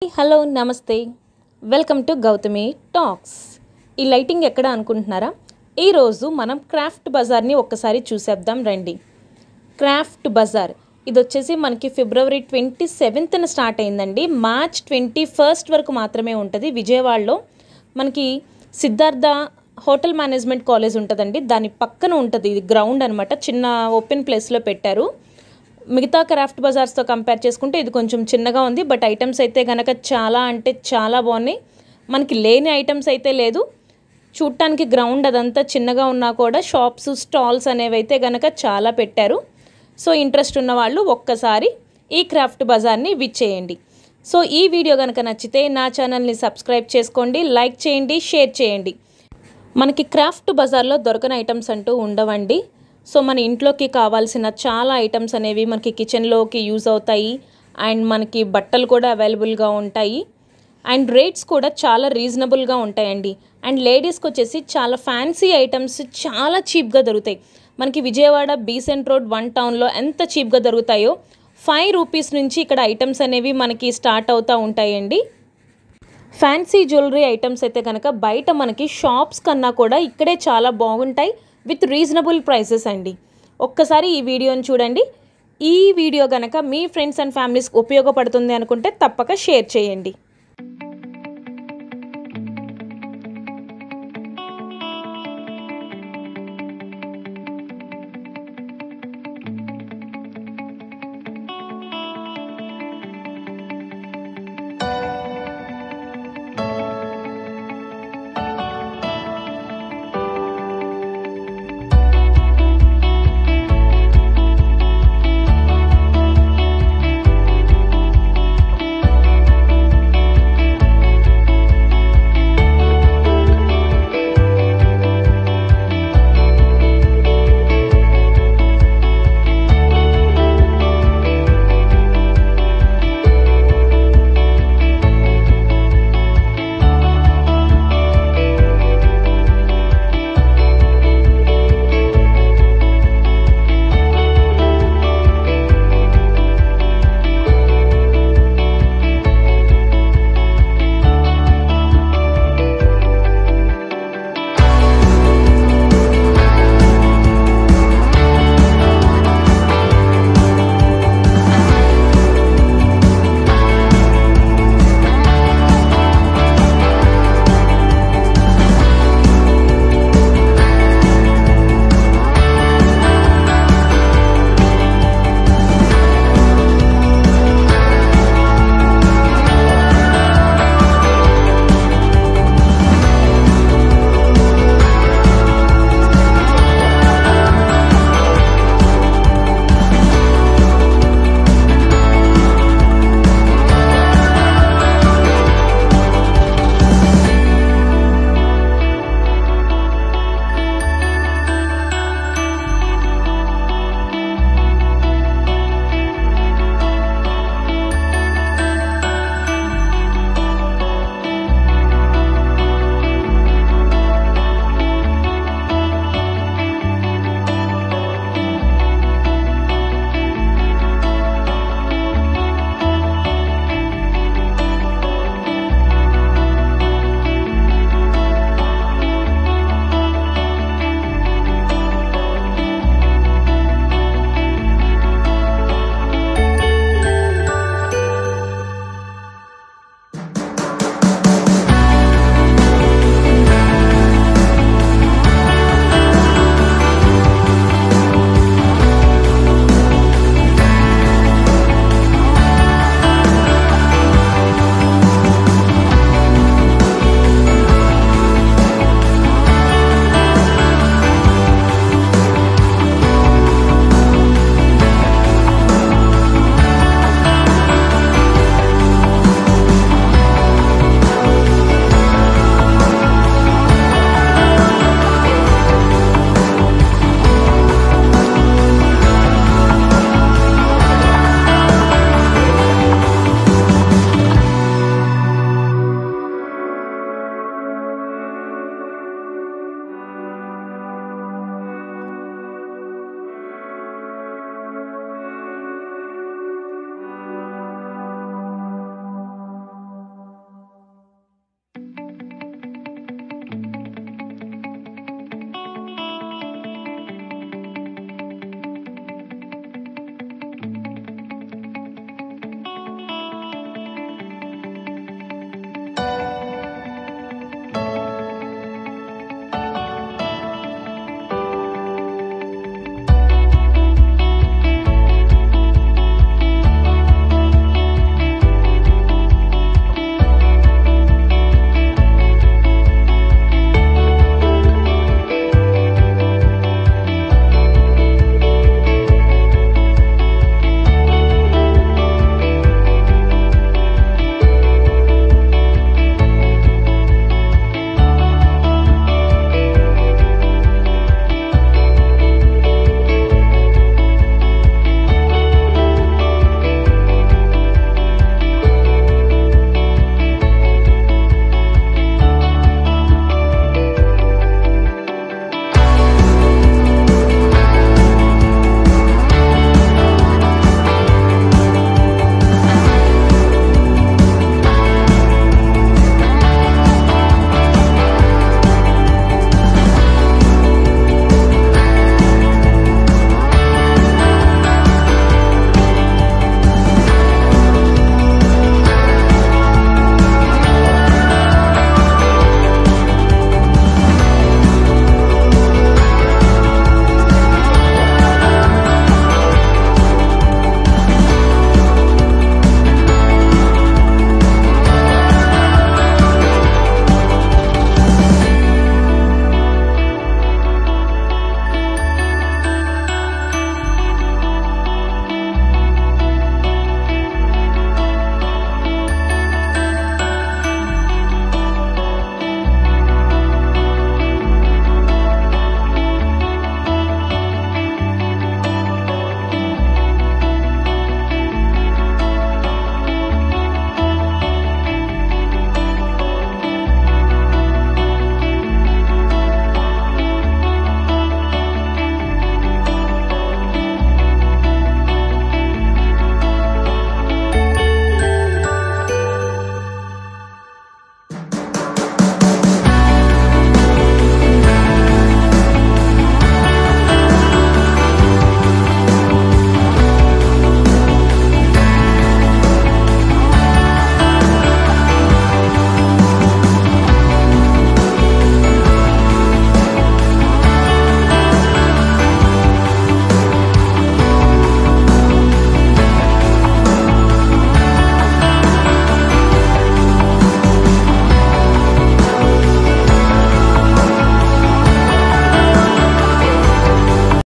hello నమస్తే welcome to Gautami talks ఈ lighting ఎక్కడ అనుకుంటున్నారా ఈరోజు మనం క్రాఫ్ట్ బజార్ని ఒక్కసారి చూసేద్దాం రండి క్రాఫ్ట్ బజార్ ఇది వచ్చేసి మనకి ఫిబ్రవరి ట్వంటీ సెవెంత్న స్టార్ట్ అయిందండి మార్చ్ ట్వంటీ ఫస్ట్ వరకు మాత్రమే ఉంటుంది విజయవాడలో మనకి సిద్ధార్థ హోటల్ మేనేజ్మెంట్ కాలేజ్ ఉంటుందండి దాని పక్కన ఉంటుంది ఇది గ్రౌండ్ అనమాట చిన్న ఓపెన్ ప్లేస్లో పెట్టారు మిగతా క్రాఫ్ట్ బజార్స్తో కంపేర్ చేసుకుంటే ఇది కొంచెం చిన్నగా ఉంది బట్ ఐటమ్స్ అయితే కనుక చాలా అంటే చాలా బాగున్నాయి మనకి లేని ఐటమ్స్ అయితే లేదు చూడటానికి గ్రౌండ్ అదంతా చిన్నగా ఉన్నా కూడా షాప్స్ స్టాల్స్ అనేవి అయితే కనుక చాలా పెట్టారు సో ఇంట్రెస్ట్ ఉన్న వాళ్ళు ఒక్కసారి ఈ క్రాఫ్ట్ బజార్ని విచ్చేయండి సో ఈ వీడియో కనుక నచ్చితే నా ఛానల్ని సబ్స్క్రైబ్ చేసుకోండి లైక్ చేయండి షేర్ చేయండి మనకి క్రాఫ్ట్ బజార్లో దొరకని ఐటమ్స్ అంటూ ఉండవండి సో మన ఇంట్లోకి కావాల్సిన చాలా ఐటమ్స్ అనేవి మనకి కిచెన్లోకి యూజ్ అవుతాయి అండ్ మనకి బట్టలు కూడా అవైలబుల్గా ఉంటాయి అండ్ రేట్స్ కూడా చాలా రీజనబుల్గా ఉంటాయండి అండ్ లేడీస్కి వచ్చేసి చాలా ఫ్యాన్సీ ఐటమ్స్ చాలా చీప్గా దొరుకుతాయి మనకి విజయవాడ బీసెంట్ రోడ్ వన్ టౌన్లో ఎంత చీప్గా దొరుకుతాయో ఫైవ్ రూపీస్ నుంచి ఇక్కడ ఐటమ్స్ అనేవి మనకి స్టార్ట్ అవుతూ ఉంటాయండి ఫ్యాన్సీ జ్యువెలరీ ఐటమ్స్ అయితే కనుక బయట మనకి షాప్స్ కన్నా కూడా ఇక్కడే చాలా బాగుంటాయి విత్ రీజనబుల్ ప్రైసెస్ అండి ఒక్కసారి ఈ వీడియోని చూడండి ఈ వీడియో కనుక మీ ఫ్రెండ్స్ అండ్ ఫ్యామిలీస్కి ఉపయోగపడుతుంది అనుకుంటే తప్పక షేర్ చేయండి